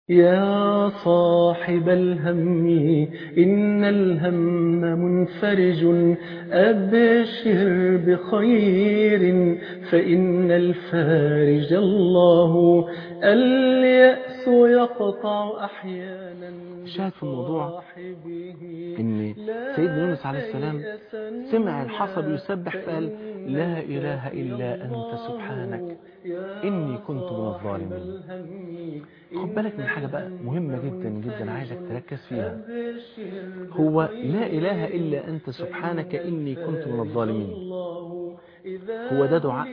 يا صاحب الهم إن الهم منفرج أبشر بخير فإن الفارج الله اليأس يقطع أحيانا الشاهد في الموضوع ان سيدنا يونس عليه السلام سمع الحصى يسبح فقال لا اله الا انت سبحانك اني كنت من الظالمين خد بالك من حاجة بقى مهمة جدا جدا عايزك تركز فيها هو لا اله الا انت سبحانك اني كنت من الظالمين هو ده دعاء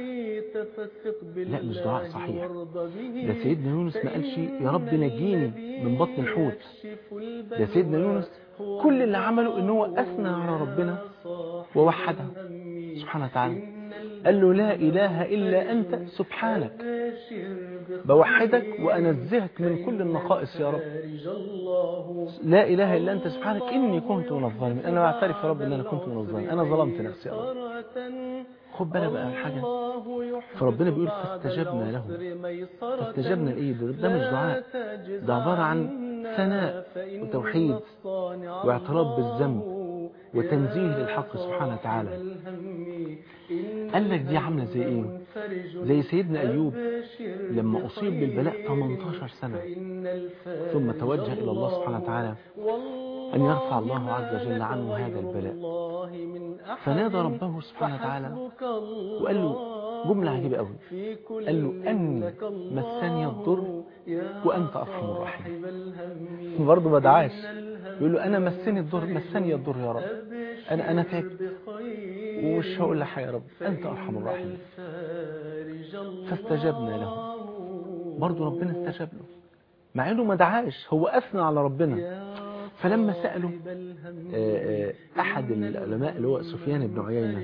لا مش دعاء صحيح ده سيدنا يونس ما قالش يا رب نجيني من بطن الحوت ده سيدنا يونس كل اللي عمله ان هو اثنى على ربنا ووحده سبحانه وتعالى قال له لا اله الا انت سبحانك بوحدك وانزهك من كل النقائص يا رب لا اله الا انت سبحانك اني كنت من الظالمين انا بعترف يا رب ان انا كنت من الظالمين انا ظلمت نفسي يا رب خد بالك بقى حاجة فربنا بيقول فاستجبنا له فاستجبنا لإيه ده, ده مش دعاء ده عبارة عن ثناء وتوحيد واعتراف بالذنب وتنزيه للحق سبحانه وتعالى قال لك دي عاملة زي ايه زي سيدنا أيوب لما أصيب بالبلاء 18 سنة ثم توجه إلى الله سبحانه وتعالى أن يرفع الله عز وجل عنه هذا البلاء فنادى ربه سبحانه وتعالى وقال له جملة عجيبة قوي قال له أني مسني الضر وأنت أرحم الراحمين برضه ما دعاش يقول له أنا مسني الضر مسني الضر يا رب أنا أنا تعبت ومش هقول لك يا رب أنت أرحم الراحمين فاستجبنا له برضه ربنا استجاب له مع انه ما دعاش هو اثنى على ربنا فلما سألوا احد العلماء اللي هو سفيان بن عيينة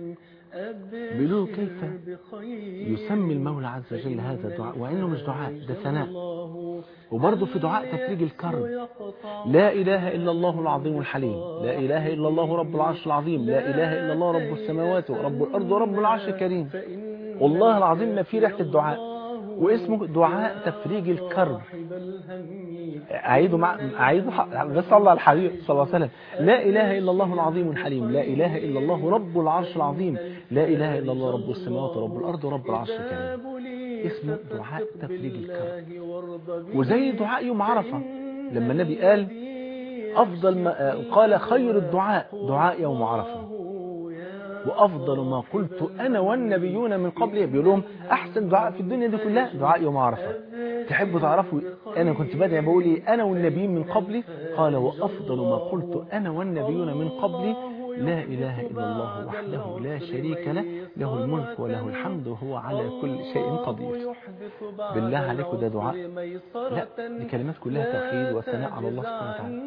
بيقولوا كيف يسمي المولى عز وجل هذا الدعاء وانه مش دعاء ده ثناء وبرضه في دعاء تفريج الكرب لا اله الا الله العظيم الحليم لا اله الا الله رب العرش العظيم لا اله الا الله رب السماوات ورب الارض ورب العرش الكريم والله العظيم ما في ريحه الدعاء واسمه دعاء تفريج الكرب أعيده مع أعيده بس صلى على الحبيب صلى الله عليه وسلم لا إله إلا الله العظيم الحليم لا إله إلا الله رب العرش العظيم لا إله إلا الله رب السماوات ورب الأرض ورب العرش الكريم اسمه دعاء تفريج الكرب وزي دعاء يوم عرفة لما النبي قال أفضل ما قال خير الدعاء دعاء يوم عرفة وأفضل ما قلت أنا والنبيون من قبلي بيقول لهم أحسن دعاء في الدنيا دي كلها دعاء يوم عرفة تحبوا تعرفوا أنا كنت بدعي بقول إيه أنا والنبيين من قبلي قال وأفضل ما قلت أنا والنبيون من قبلي لا إله إلا الله وحده لا شريك له له الملك وله الحمد وهو على كل شيء قدير بالله عليكم ده دعاء لا دي كلمات كلها توحيد وثناء على الله سبحانه وتعالى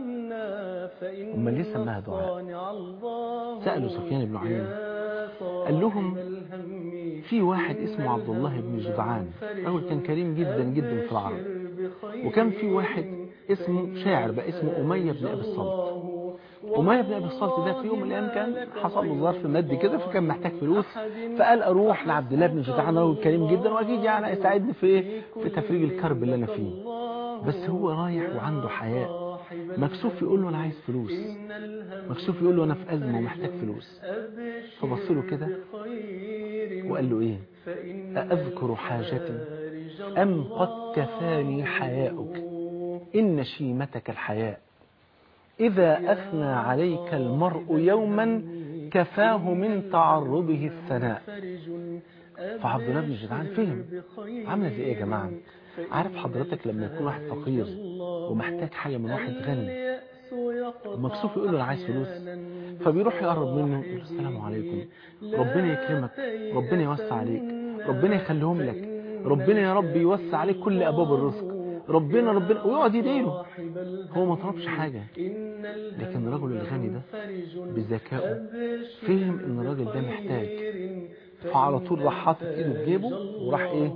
أما ليه سماها دعاء سألوا سفيان بن عيينة قال لهم في واحد اسمه عبد الله بن جدعان رجل كان كريم جدا جدا في العرب وكان في واحد اسمه شاعر بقى اسمه أمية بن أبي الصلت أمية بن أبي الصلت ده في يوم من الأيام كان حصل له ظرف مادي كده فكان محتاج فلوس فقال أروح لعبد الله بن جدعان رجل كريم جدا وأكيد يعني هيساعدني في في تفريج الكرب اللي أنا فيه بس هو رايح وعنده حياء مكسوف يقول له أنا عايز فلوس مكسوف يقول له أنا في أزمة ومحتاج فلوس فبص له كده وقال له إيه أأذكر حاجتي أم قد كفاني حياؤك إن شيمتك الحياء إذا أثنى عليك المرء يوما كفاه من تعرضه الثناء فعبد الله بن جدعان فهم عامله زي ايه يا جماعه عارف حضرتك لما يكون واحد فقير ومحتاج حاجه من واحد غني مكسوف يقول له انا عايز فلوس فبيروح يقرب منه يقول السلام عليكم ربنا يكرمك ربنا يوسع عليك ربنا يخليهم لك ربنا يا رب يوسع عليك كل ابواب الرزق ربنا ربنا ويقعد يديله هو ما طلبش حاجة لكن الرجل الغني ده بذكائه فهم ان الراجل ده محتاج فعلى طول راح حاطط ايده في جيبه وراح ايه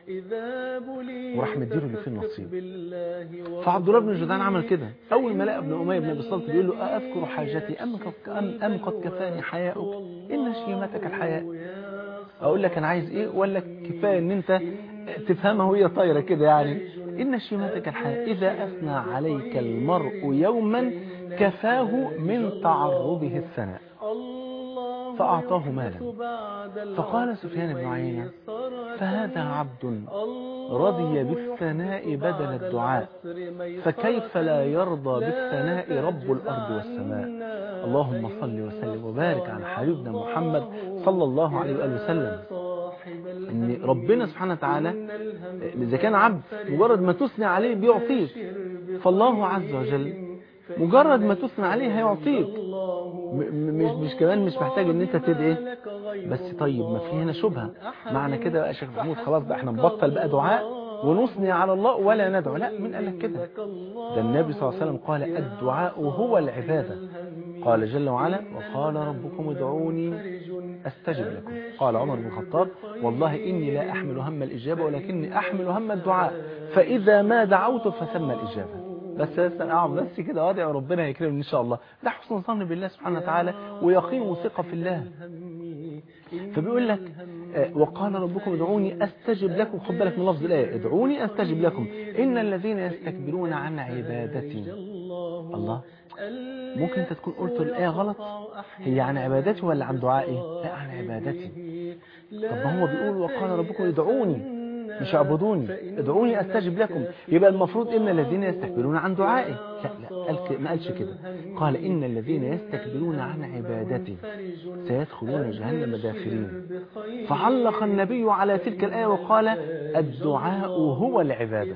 وراح مديله اللي فيه النصيب فعبد الله بن جدعان عمل كده اول ما لقى ابن اميه بن ابي الصلت بيقول له اذكر حاجتي ام قد ام, أم قد كفاني حياؤك ان شيمتك الحياء اقول لك انا عايز ايه ولا كفايه ان انت تفهمها وهي طايره كده يعني إن شيمتك الحياة إذا أثنى عليك المرء يوما كفاه من تعرضه الثناء فأعطاه مالا فقال سفيان بن عيينة فهذا عبد رضي بالثناء بدل الدعاء فكيف لا يرضى بالثناء رب الأرض والسماء اللهم صل وسلم وبارك على حبيبنا محمد صلى الله عليه وآله وسلم ان ربنا سبحانه وتعالى اذا كان عبد مجرد ما تثني عليه بيعطيك فالله عز وجل مجرد ما تثني عليه هيعطيك مش مش كمان مش محتاج ان انت تدعي بس طيب ما في هنا شبهه معنى كده بقى شيخ محمود خلاص بقى احنا نبطل بقى دعاء ونثني على الله ولا ندعو لا من قال لك كده ده النبي صلى الله عليه وسلم قال الدعاء هو العباده قال جل وعلا وقال ربكم ادعوني استجب لكم قال عمر بن الخطاب والله اني لا احمل هم الاجابه ولكني احمل هم الدعاء فاذا ما دعوت فثم الاجابه بس بس اقعد بس كده وادعي ربنا يكرمني ان شاء الله ده حسن ظن بالله سبحانه وتعالى ويقين وثقه في الله فبيقول لك وقال ربكم ادعوني استجب لكم خد بالك من لفظ الايه ادعوني استجب لكم ان الذين يستكبرون عن عبادتي الله ممكن انت تكون قلت الايه غلط هي عن عبادتي ولا عن دعائي لا عن عبادتي طب ما هو بيقول وقال ربكم ادعوني مش اعبدوني ادعوني استجب لكم يبقى المفروض ان الذين يستكبرون عن دعائي لا لا قال ما قالش كده قال ان الذين يستكبرون عن عبادتي سيدخلون جهنم داخلين فعلق النبي على تلك الايه وقال الدعاء هو العباده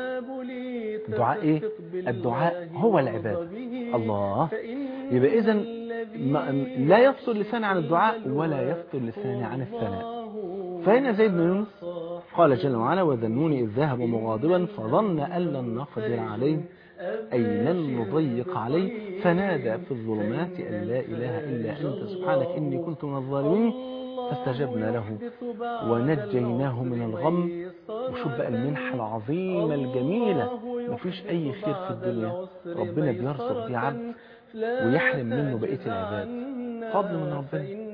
الدعاء ايه الدعاء هو العباده الله يبقى اذا لا يفصل لساني عن الدعاء ولا يفصل لساني عن الثناء فهنا زيد بن يونس قال جل وعلا وذنوني إذ ذهب مغاضبا فظن أن لن نقدر عليه أي لن نضيق عليه فنادى في الظلمات أن لا إله إلا أنت سبحانك إني كنت من الظالمين فاستجبنا له ونجيناه من الغم وشوف بقى المنحة العظيمة الجميلة مفيش أي خير في الدنيا ربنا بيرزق بيه عبد ويحرم منه بقية العباد فضل من ربنا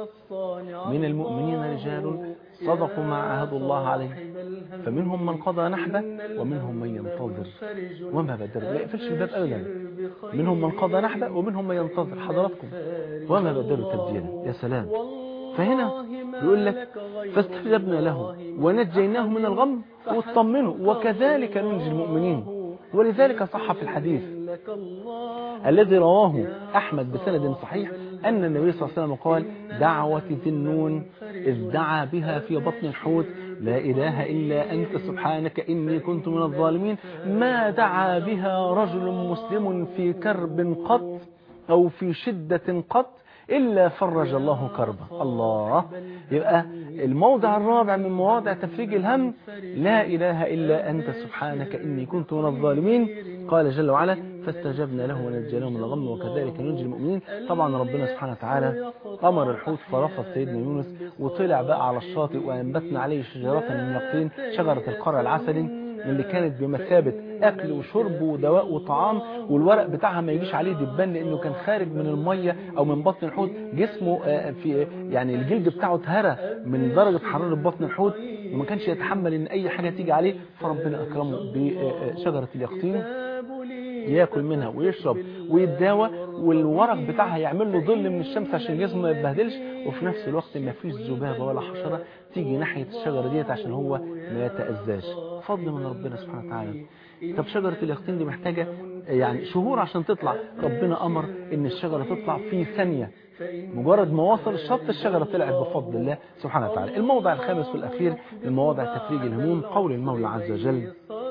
من المؤمنين رجال صدقوا ما عاهدوا الله عليه فمنهم من قضى نحبه ومنهم من ينتظر وما بدلوا لا يقفلش الباب ابدا منهم من قضى نحبه ومنهم من ينتظر حضراتكم وما بدلوا تبديلا يا سلام فهنا يقول لك فاستجبنا له ونجيناه من الغم واطمنوا وكذلك ننجي المؤمنين ولذلك صح في الحديث الذي رواه أحمد بسند صحيح أن النبي صلى الله عليه وسلم قال دعوة ذي النون إذ دعا بها في بطن الحوت لا إله إلا أنت سبحانك إني كنت من الظالمين ما دعا بها رجل مسلم في كرب قط أو في شدة قط إلا فرج الله كربه الله يبقى الموضع الرابع من مواضع تفريج الهم لا إله إلا أنت سبحانك إني كنت من الظالمين قال جل وعلا فاستجبنا له ونجيناه من الغم وكذلك ننجي المؤمنين طبعا ربنا سبحانه وتعالى أمر الحوت فرفض سيدنا يونس وطلع بقى على الشاطئ وأنبتنا عليه شجرة من يقطين شجرة القرع العسلي اللي كانت بمثابة أكل وشرب ودواء وطعام والورق بتاعها ما يجيش عليه دبان لأنه كان خارج من المية أو من بطن الحوت جسمه في يعني الجلد بتاعه اتهرى من درجة حرارة بطن الحوت وما كانش يتحمل إن أي حاجة تيجي عليه فربنا أكرمه بشجرة اليقطين ياكل منها ويشرب ويتداوى والورق بتاعها يعمل له ظل من الشمس عشان جسمه ما يتبهدلش وفي نفس الوقت ما فيش ذبابه ولا حشره تيجي ناحيه الشجره ديت عشان هو ما يتاذاش فضل من ربنا سبحانه وتعالى طب شجره اليقطين دي محتاجه يعني شهور عشان تطلع ربنا امر ان الشجره تطلع في ثانيه مجرد ما وصل الشط الشجرة طلعت بفضل الله سبحانه وتعالى الموضع الخامس والأخير من مواضع تفريج الهموم قول المولى عز وجل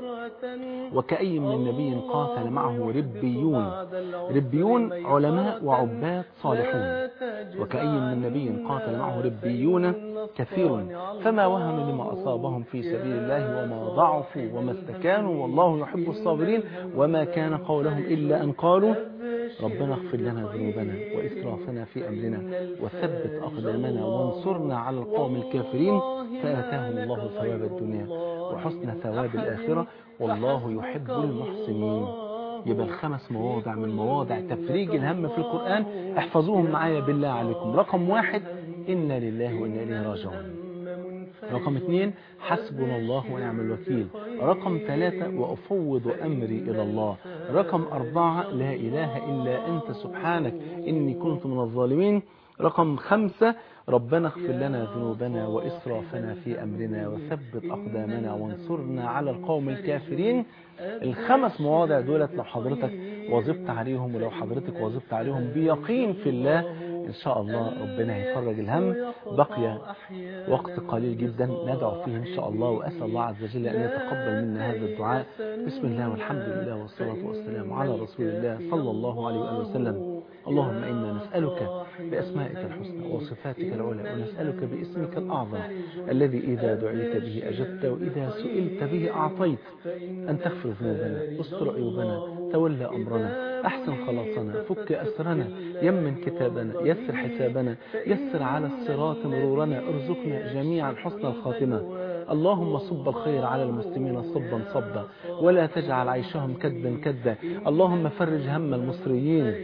وكأي من نبي قاتل معه ربيون ربيون علماء وعباد صالحون وكأي من نبي قاتل معه ربيون كثير فما وهنوا لما أصابهم في سبيل الله وما ضعفوا وما استكانوا والله يحب الصابرين وما كان قولهم إلا أن قالوا ربنا اغفر لنا ذنوبنا وإسرافنا في أمرنا وثبت أقدامنا وانصرنا على القوم الكافرين فآتاهم الله ثواب الدنيا وحسن ثواب الآخرة والله يحب المحسنين يبقى الخمس مواضع من مواضع تفريج الهم في القرآن احفظوهم معايا بالله عليكم رقم واحد إنا لله وإنا إليه راجعون رقم اثنين حسبنا الله ونعم الوكيل رقم ثلاثة وأفوض أمري إلى الله رقم أربعة لا إله إلا أنت سبحانك إني كنت من الظالمين رقم خمسة ربنا اغفر لنا ذنوبنا وإسرافنا في أمرنا وثبت أقدامنا وانصرنا على القوم الكافرين الخمس مواضع دولت لو حضرتك واظبت عليهم ولو حضرتك واظبت عليهم بيقين في الله إن شاء الله ربنا هيفرج الهم بقي وقت قليل جدا ندعو فيه إن شاء الله وأسأل الله عز وجل أن يتقبل منا هذا الدعاء بسم الله والحمد لله والصلاة والسلام على رسول الله صلى الله عليه وآله وسلم اللهم إنا نسألك بأسمائك الحسنى وصفاتك العلى ونسألك باسمك الأعظم الذي إذا دعيت به أجبت وإذا سئلت به أعطيت أن تغفر ذنوبنا استر عيوبنا تولى أمرنا أحسن خلاصنا فك أسرنا يمن كتابنا يسر حسابنا يسر على الصراط مرورنا ارزقنا جميعا حسن الخاتمة اللهم صب الخير على المسلمين صبا صبا ولا تجعل عيشهم كدا كدا اللهم فرج هم المصريين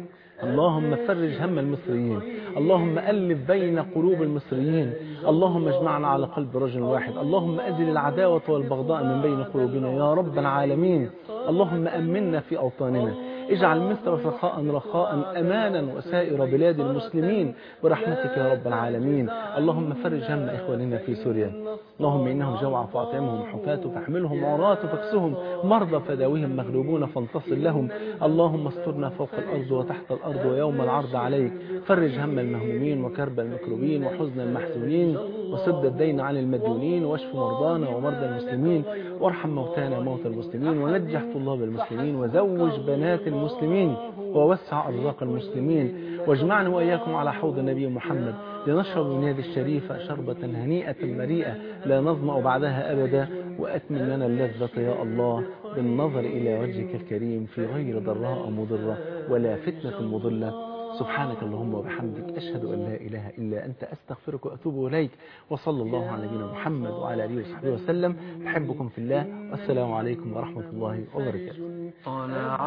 اللهم فرج هم المصريين اللهم ألف بين قلوب المصريين اللهم اجمعنا على قلب رجل واحد اللهم أزل العداوة والبغضاء من بين قلوبنا يا رب العالمين اللهم أمنا في أوطاننا اجعل مصر سخاء رخاء أمانا وسائر بلاد المسلمين برحمتك يا رب العالمين اللهم فرج هم إخواننا في سوريا اللهم إنهم جوع فاطعمهم حفاة فاحملهم عراة فاكسهم مرضى فداويهم مغلوبون فانتصر لهم اللهم استرنا فوق الأرض وتحت الأرض ويوم العرض عليك فرج هم المهمومين وكرب المكروبين وحزن المحزونين وسد الدين عن المديونين واشف مرضانا ومرضى المسلمين وارحم موتانا موتى المسلمين ونجح طلاب المسلمين وزوج بنات المسلمين ووسع أرزاق المسلمين واجمعنا وإياكم على حوض النبي محمد لنشرب من يد الشريفة شربة هنيئة مريئة لا نظمأ بعدها أبدا وأتمم لنا اللذة يا الله بالنظر إلى وجهك الكريم في غير ضراء مضرة ولا فتنة مضلة سبحانك اللهم وبحمدك أشهد أن لا إله إلا أنت أستغفرك وأتوب إليك وصلى الله على نبينا محمد وعلى آله وصحبه وسلم أحبكم في الله والسلام عليكم ورحمة الله وبركاته طلع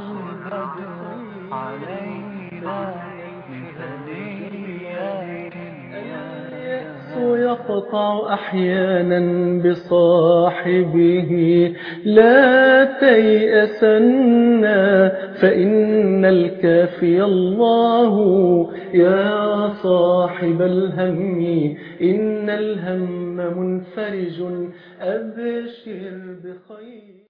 البدر علينا من ثنيات اليأس يقطع أحيانا بصاحبه لا تيأسنا فإن الكافي الله يا صاحب الهم إن الهم منفرج أبشر بخير